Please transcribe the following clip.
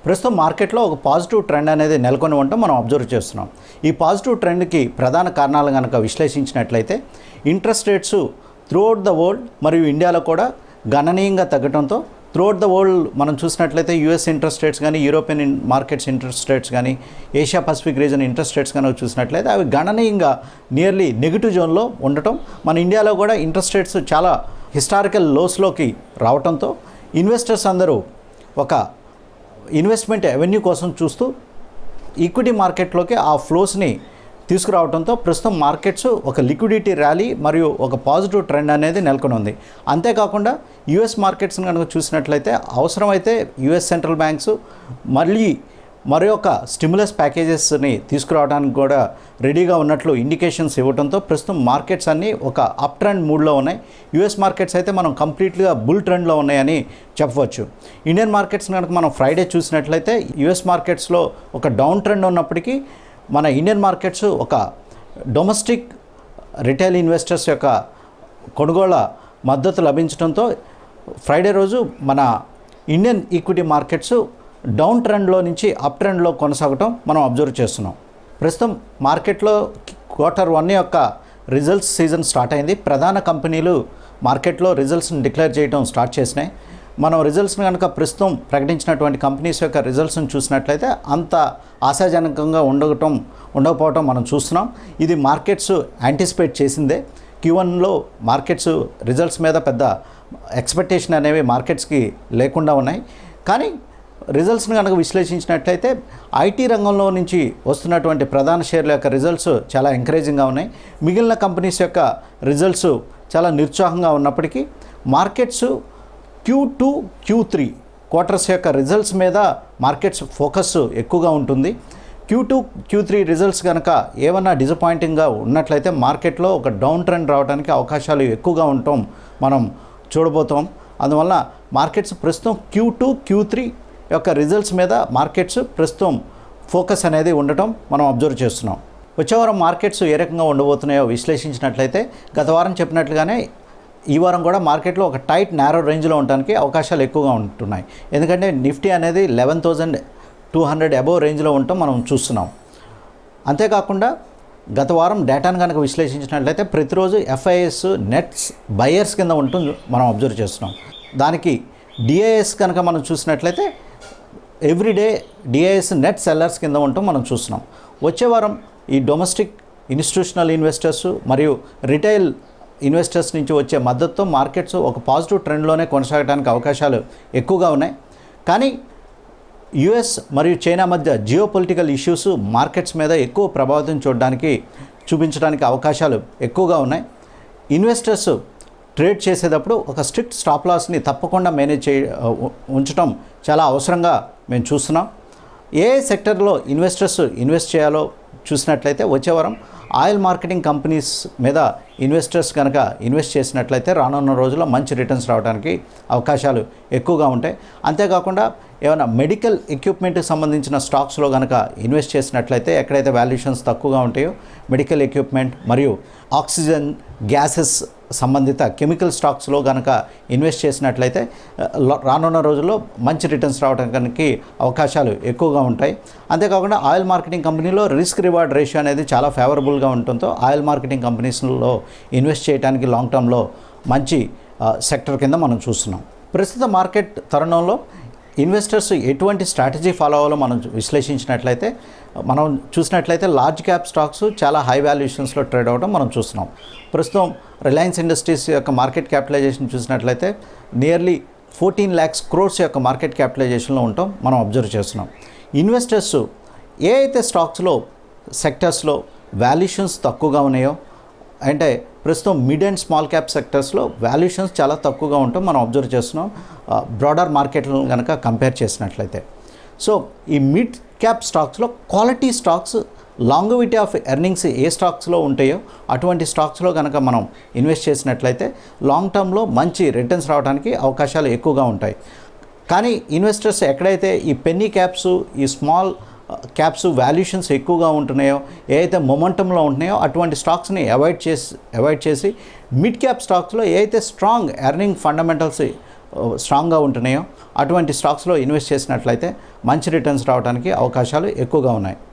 ప్రస్తుతం మార్కెట్లో ఒక పాజిటివ్ ట్రెండ్ అనేది నెలకొని ఉండటం మనం అబ్జర్వ్ చేస్తున్నాం ఈ పాజిటివ్ ట్రెండ్కి ప్రధాన కారణాలు కనుక విశ్లేషించినట్లయితే interest rates throughout the world మరియు ఇండియాలో కూడా గణనీయంగా తగ్గడంతో త్రూఅవుట్ ద వరల్డ్ మనం చూసినట్లయితే యూఎస్ ఇంట్రెస్ట్ రేట్స్ కానీ European in- markets interest rates కానీ Asia Pacific region interest rates కనుక చూసినట్లయితే అవి గణనీయంగా నియర్లీ నెగిటివ్ జోన్లో ఉండటం మన ఇండియాలో కూడా ఇంట్రెస్ట్ రేట్స్ చాలా హిస్టారికల్ లోస్లోకి రావటంతో ఇన్వెస్టర్స్ అందరూ ఒక ఇన్వెస్ట్మెంట్ అవెన్యూ కోసం చూస్తూ ఈక్విటీ మార్కెట్లోకి ఆ ఫ్లోస్ని తీసుకురావడంతో ప్రస్తుతం మార్కెట్స్ ఒక లిక్విడిటీ ర్యాలీ మరియు ఒక పాజిటివ్ ట్రెండ్ అనేది నెలకొని ఉంది అంతేకాకుండా యుఎస్ మార్కెట్స్ని కనుక చూసినట్లయితే అవసరమైతే యుఎస్ సెంట్రల్ బ్యాంక్స్ మళ్ళీ మరి ఒక స్టిమ్యులస్ ప్యాకేజెస్ని తీసుకురావడానికి కూడా రెడీగా ఉన్నట్లు ఇండికేషన్స్ ఇవ్వడంతో ప్రస్తుతం మార్కెట్స్ అన్నీ ఒక అప్ ట్రెండ్ మూడ్లో ఉన్నాయి యుఎస్ మార్కెట్స్ అయితే మనం కంప్లీట్గా బుల్ ట్రెండ్లో ఉన్నాయని చెప్పవచ్చు ఇండియన్ మార్కెట్స్ కనుక మనం ఫ్రైడే చూసినట్లయితే యుఎస్ మార్కెట్స్లో ఒక డౌన్ ట్రెండ్ ఉన్నప్పటికీ మన ఇండియన్ మార్కెట్స్ ఒక డొమెస్టిక్ రిటైల్ ఇన్వెస్టర్స్ యొక్క కొనుగోళ్ల మద్దతు లభించడంతో ఫ్రైడే రోజు మన ఇండియన్ ఈక్విటీ మార్కెట్స్ డౌన్ ట్రెండ్లో నుంచి అప్ ట్రెండ్లో కొనసాగటం మనం అబ్జర్వ్ చేస్తున్నాం ప్రస్తుతం మార్కెట్లో క్వార్టర్ వన్ యొక్క రిజల్ట్స్ సీజన్ స్టార్ట్ అయింది ప్రధాన కంపెనీలు మార్కెట్లో రిజల్ట్స్ని డిక్లేర్ చేయడం స్టార్ట్ చేసినాయి మనం రిజల్ట్స్ని కనుక ప్రస్తుతం ప్రకటించినటువంటి కంపెనీస్ యొక్క రిజల్ట్స్ని చూసినట్లయితే అంత ఆశాజనకంగా ఉండటం ఉండకపోవటం మనం చూస్తున్నాం ఇది మార్కెట్స్ యాంటిసిపేట్ చేసిందే క్యూవన్లో మార్కెట్స్ రిజల్ట్స్ మీద పెద్ద ఎక్స్పెక్టేషన్ అనేవి మార్కెట్స్కి లేకుండా ఉన్నాయి కానీ రిజల్ట్స్ని కనుక విశ్లేషించినట్లయితే ఐటీ రంగంలో నుంచి వస్తున్నటువంటి ప్రధాన షేర్ల యొక్క రిజల్ట్స్ చాలా ఎంకరేజింగ్గా ఉన్నాయి మిగిలిన కంపెనీస్ యొక్క రిజల్ట్స్ చాలా నిరుత్సాహంగా ఉన్నప్పటికీ markets Q two Q three quarters యొక్క రిజల్ట్స్ మీద మార్కెట్స్ ఫోకస్ ఎక్కువగా ఉంటుంది Q two Q three results కనుక ఏమన్నా డిసప్పాయింటింగ్గా ఉన్నట్లయితే మార్కెట్లో ఒక డౌన్ ట్రెండ్ రావడానికి అవకాశాలు ఎక్కువగా ఉండటం మనం చూడబోతాం అందువల్ల మార్కెట్స్ ప్రస్తుతం క్యూ టూ క్యూ త్రీ యొక్క రిజల్ట్స్ మీద మార్కెట్స్ ప్రస్తుతం ఫోకస్ అనేది ఉండటం మనం అబ్జర్వ్ చేస్తున్నాం వచ్చే వారం మార్కెట్స్ ఏ రకంగా ఉండబోతున్నాయో విశ్లేషించినట్లయితే గత వారం చెప్పినట్లుగానే ఈ వారం కూడా మార్కెట్లో ఒక టైట్ నేరో రేంజ్లో ఉండడానికి అవకాశాలు ఎక్కువగా ఉంటున్నాయి ఎందుకంటే నిఫ్టీ అనేది eleven thousand two hundred above రేంజ్లో ఉండటం మనం చూస్తున్నాం అంతేకాకుండా గత వారం డేటాను కనుక విశ్లేషించినట్లయితే ప్రతిరోజు ఎఫ్ఐఎస్ నెట్స్ బయర్స్ కింద ఉంటుంది మనం అబ్జర్వ్ చేస్తున్నాం దానికి డిఐఎస్ కనుక మనం చూసినట్లయితే ఎవ్రీడే డిఐఎస్ నెట్ సెల్లర్స్ కింద ఉండటం మనం చూస్తున్నాం వచ్చే వారం ఈ డొమెస్టిక్ ఇన్స్టిట్యూషనల్ ఇన్వెస్టర్స్ మరియు రిటైల్ ఇన్వెస్టర్స్ నుంచి వచ్చే మద్దతుతో మార్కెట్స్ ఒక పాజిటివ్ ట్రెండ్లోనే కొనసాగడానికి అవకాశాలు ఎక్కువగా ఉన్నాయి కానీ యుఎస్ మరియు చైనా మధ్య జియో పొలిటికల్ ఇష్యూస్ మార్కెట్స్ మీద ఎక్కువ ప్రభావితం చూడడానికి చూపించడానికి అవకాశాలు ఎక్కువగా ఉన్నాయి ఇన్వెస్టర్స్ ట్రేడ్ చేసేటప్పుడు ఒక స్ట్రిక్ట్ స్టాప్ లాస్ని తప్పకుండా మేనేజ్ చే ఉ- ఉంచడం చాలా అవసరంగా మేము చూస్తున్నాం ఏ సెక్టర్లో ఇన్వెస్టర్స్ ఇన్వెస్ట్ చేయాలో చూసినట్లయితే వచ్చే వారం ఆయిల్ మార్కెటింగ్ కంపెనీస్ మీద ఇన్వెస్టర్స్ కనుక ఇన్వెస్ట్ చేసినట్లయితే రానున్న రోజుల్లో మంచి రిటర్న్స్ రావడానికి అవకాశాలు ఎక్కువగా ఉంటాయి అంతేకాకుండా ఏమైనా మెడికల్ ఎక్విప్మెంట్కి సంబంధించిన స్టాక్స్లో కనుక ఇన్వెస్ట్ చేసినట్లయితే ఎక్కడైతే వాల్యుయేషన్స్ తక్కువగా ఉంటాయో మెడికల్ ఎక్విప్మెంట్ మరియు ఆక్సిజన్ గ్యాసెస్ సంబంధిత కెమికల్ స్టాక్స్లో కనుక ఇన్వెస్ట్ చేసినట్లయితే ఆ, ల- రానున్న రోజుల్లో మంచి రిటర్న్స్ రావడానికి అవకాశాలు ఎక్కువగా ఉంటాయి అంతేకాకుండా ఆయిల్ మార్కెటింగ్ కంపెనీలో రిస్క్ రివార్డ్ రేషియో అనేది చాలా ఫేవరబుల్గా ఉండటంతో ఆయిల్ మార్కెటింగ్ కంపెనీస్లో ఇన్వెస్ట్ చేయడానికి లాంగ్ టర్మ్లో మంచి ఆ, సెక్టర్ కింద మనం చూస్తున్నాం ప్రస్తుత మార్కెట్ తరుణంలో ఇన్వెస్టర్స్ ఎటువంటి స్ట్రాటజీ ఫాలో అవ్వాలో మనం విశ్లేషించినట్లయితే మనం చూసినట్లయితే లార్జ్ క్యాప్ స్టాక్స్ చాలా హై వాల్యుయేషన్స్లో ట్రేడ్ అవ్వడం మనం చూస్తున్నాం ప్రస్తుతం రిలయన్స్ ఇండస్ట్రీస్ యొక్క మార్కెట్ క్యాపిటలైజేషన్ చూసినట్లయితే నియర్లీ ఫోర్టీన్ ల్యాక్స్ క్రోర్స్ యొక్క మార్కెట్ క్యాపిటలైజేషన్లో ఉంటాం మనం అబ్జర్వ్ చేస్తున్నాం ఇన్వెస్టర్స్ ఏ అయితే స్టాక్స్లో సెక్టర్స్లో వాల్యుయేషన్స్ తక్కువగా ఉన్నాయో అంటే ప్రస్తుతం మిడ్ అండ్ స్మాల్ క్యాప్ సెక్టర్స్లో వాల్యుయేషన్స్ చాలా తక్కువగా ఉంటాం మనం అబ్జర్వ్ చేస్తున్నాం బ్రాడర్ మార్కెట్లను కనుక కంపేర్ చేసినట్లయితే సో ఈ మిడ్ క్యాప్ స్టాక్స్లో quality stocks longevity of earnings ఏ స్టాక్స్లో ఉంటాయో అటువంటి స్టాక్స్లో కనుక మనం ఇన్వెస్ట్ చేసినట్లయితే లాంగ్ టర్మ్లో మంచి రిటర్న్స్ రావడానికి అవకాశాలు ఎక్కువగా ఉంటాయి కానీ ఇన్వెస్టర్స్ ఎక్కడైతే ఈ పెన్నీ క్యాప్స్ ఈ స్మాల్ క్యాప్స్ వాల్యుయేషన్స్ ఎక్కువగా ఉంటున్నాయో ఏదైతే మొమెంటంలో ఉంటున్నాయో అటువంటి స్టాక్స్ని అవాయిడ్ చేసి అవాయిడ్ చేసి మిడ్ క్యాప్ స్టాక్స్లో ఏదైతే స్ట్రాంగ్ ఎర్నింగ్ ఫండమెంటల్స్ స్ట్రాంగ్గా ఉంటున్నాయో అటువంటి స్టాక్స్లో ఇన్వెస్ట్ చేసినట్లయితే మంచి రిటర్న్స్ రావడానికి అవకాశాలు ఎక్కువగా ఉన్నాయి